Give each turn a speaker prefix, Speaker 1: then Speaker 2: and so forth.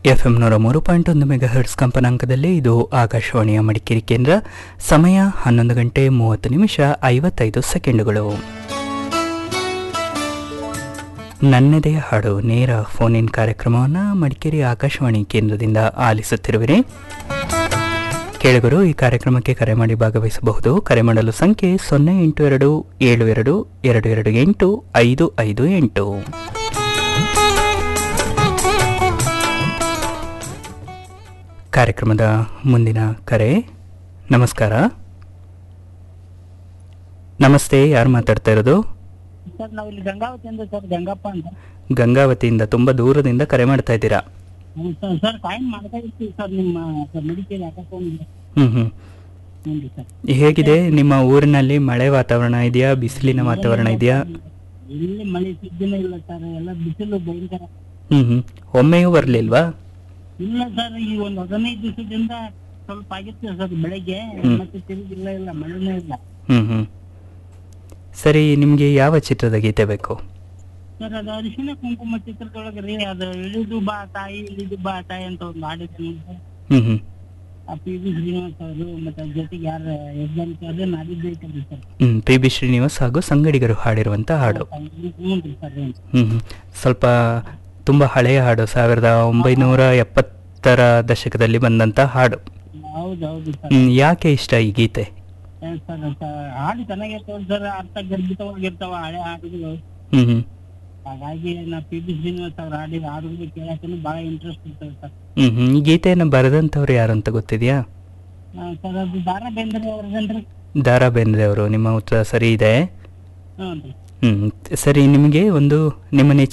Speaker 1: F M ನೂರ ಮೂರು point ಒಂದು ಮೆಗಾ ಹರ್ಟ್ಸ್ ಕಂಪನಾಂಕದಲ್ಲಿ ಇದು ಆಕಾಶವಾಣಿಯ ಮಡಿಕೇರಿ ಕೇಂದ್ರ ಸಮಯ ಹನ್ನೊಂದು ಗಂಟೆ ಮೂವತ್ತು ನಿಮಿಷ ಐವತ್ತೈದು ಸೆಕೆಂಡುಗಳು ನನ್ನದೇ ಹಾಡು ನೇರ ಫೋನ್ ಇನ್ ಕಾರ್ಯಕ್ರಮವನ್ನು ಮಡಿಕೇರಿ ಆಕಾಶವಾಣಿ ಕೇಂದ್ರದಿಂದ ಆಲಿಸುತ್ತಿರುವಿರಿ ಕೇಳುಗರು ಈ ಕಾರ್ಯಕ್ರಮಕ್ಕೆ ಕರೆ ಮಾಡಿ ಭಾಗವಹಿಸಬಹುದು ಕರೆ ಮಾಡಲು ಸಂಖ್ಯೆ ಸೊನ್ನೆ ಎಂಟು ಎರಡು ಏಳು ಎರಡು ಎರಡು ಎರಡು ಎಂಟು ಐದು ಐದು ಎಂಟು ಕಾರ್ಯಕ್ರಮದ ಮುಂದಿನ ಕರೆ ನಮಸ್ಕಾರ ನಮಸ್ತೆ ಯಾರು ಮಾತಾಡ್ತಾ ಇರೋದು
Speaker 2: ಸರ್ ನಾವು ಇಲ್ಲಿ ಗಂಗಾವತಿಯಿಂದ ಸರ್ ಗಂಗಪ್ಪ ಅಂತ
Speaker 1: ಗಂಗಾವತಿಯಿಂದ ತುಂಬ ದೂರದಿಂದ ಕರೆ ಮಾಡ್ತಾ ಇದ್ದೀರಾ
Speaker 2: ಹ್ಮ್ ಸರ್ ಸರ್ ಕಾಯಿನ್ ಮಾಡ್ತಾ ಇರ್ತೀವಿ ಸರ್ ನಿಮ್ಮ ಸರ್ ಮೆಡಿಕಲ್ ಹಾಕಿಸ್ಕೊಂಡಿದ್ದೆ
Speaker 1: ಹ್ಞೂ ಹ್ಞೂ
Speaker 2: ಹ್ಞೂ ರೀ ಸರ್
Speaker 1: ಹೇಗಿದೆ ನಿಮ್ಮ ಊರಿನಲ್ಲಿ ಮಳೆ ವಾತಾವರಣ ಇದೆಯಾ ಬಿಸಿಲಿನ ವಾತಾವರಣ ಇದೆಯಾ
Speaker 2: ಇಲ್ಲಿ ಮಳೆ ಸುದ್ದಿನೇ ಇಲ್ಲ ಸರ್ ಎಲ್ಲ ಬಿಸಿಲು ಭಯಂಕರ
Speaker 1: ಹ್ಞೂ ಹ್ಞೂ ಒಮ್ಮೆಯೂ ಬರಲಿಲ್ವಾ
Speaker 2: ಇಲ್ಲ ಸರ್ ಈ ಒಂದು ಹದಿನೈದು ದಿವಸದಿಂದ ಸ್ವಲ್ಪ ಆಗಿತ್ತು ಸರ್ ಬೆಳಗ್ಗೆ
Speaker 1: ಹ್ಮ್.
Speaker 2: ಮತ್ತೆ ತಿರುಗಿ ಇಲ್ಲ ಇಲ್ಲ ಮಳೆನೇ ಇಲ್ಲ
Speaker 1: ಹ್ಞೂ ಹ್ಞೂ ಸರಿ ನಿಮಗೆ ಯಾವ ಚಿತ್ರದ ಗೀತೆ ಬೇಕು
Speaker 2: ಸರ್ ಅದು ಅರಿಶಿನ ಕುಂಕುಮ ಚಿತ್ರದೊಳಗೆ ರೀ ಅದು ಇಳಿದು ಬಾ ತಾಯಿ ಇಳಿದು ಬಾ ತಾಯಿ ಅಂತ ಒಂದು ಹಾಡಿದೆ ನೋಡಿ ಸರ್
Speaker 1: ಹ್ಞೂ ಹ್ಞೂ
Speaker 2: ಆ ಪಿ ವಿ ಶ್ರೀನಿವಾಸ್ ಅವರು ಮತ್ತೆ ಅದ್ರ ಜೊತೆಗೆ ಯಾರ ಎಕ್ಸಾಮ್ ಅದೇ ನಾಡಿದ್ದು ಐತಲ್ರಿ ಸರ್
Speaker 1: ಹ್ಞೂ ಪಿ ಬಿ ಶ್ರೀನಿವಾಸ್ ಹಾಗೂ ಸಂಗಡಿಗರು ಹಾಡಿರುವಂಥ ಹಾಡು
Speaker 2: ಹ್ಞೂ ರೀ ಸರ್ ಹ್ಞೂ
Speaker 1: ಹ್ಞೂ ಹ್ಞೂ ಸ್ವಲ್ಪ ತುಂಬ ಹಳೆಯ ಹಾಡು ಸಾವಿರದ ಒಂಬೈನೂರ ಎಪ್ಪತ್ತರ ದಶಕದಲ್ಲಿ ಬಂದಂಥ ಹಾಡು
Speaker 2: ಹೌದು ಹೌದು ಸರ್
Speaker 1: ಹ್ಮ್, ಯಾಕೆ ಇಷ್ಟ ಈ ಗೀತೆ
Speaker 2: ಏನ್ ಸರ್ ಸ- ಹಾಡು ಚೆನ್ನಾಗಿರ್ತಾವ ಸರ್ ಅರ್ಥ ಗರ್ಭಿತವಾಗಿರ್ತಾವ ಹಳೆ ಹಾಡುಗಳು
Speaker 1: ಹ್ಞೂ ಹ್ಞೂ
Speaker 2: ಹಾಗಾಗಿ ನಾ ಪಿ ಬಿ ಶ್ರೀನಿವಾಸ್ ಅವ್ರ ಹಾಡಿದ ಹಾಡುಗಳು ಕೇಳಕ್ಕೂ ಬಹಳ ಇಂಟ್ರೆಸ್ಟ್ ಇರ್ತದೆ ಸರ್
Speaker 1: ಹ್ಞೂ ಹ್ಞೂ ಈ ಗೀತೆಯನ್ನು ಬರೆದಂಥವ್ರು ಯಾರು ಅಂತ ಗೊತ್ತಿದೆಯಾ
Speaker 2: ಆ, ಸರ್ ಅದು ದಾರ ಬೇಂದ್ರೆ ಅವ್ರದೇನ್ರಿ
Speaker 1: ದಾರಾ ಬೇಂದ್ರೆ ಅವರು ನಿಮ್ಮ ಉತ್ತರ ಸರಿ ಇದೆ
Speaker 2: ಹ್ಞೂ ರೀ
Speaker 1: ಹ್ಞೂ ಸರಿ ನಿಮಗೆ ಒಂದು ನಿಮ್ಮ ನೆಚ್ಚಿನ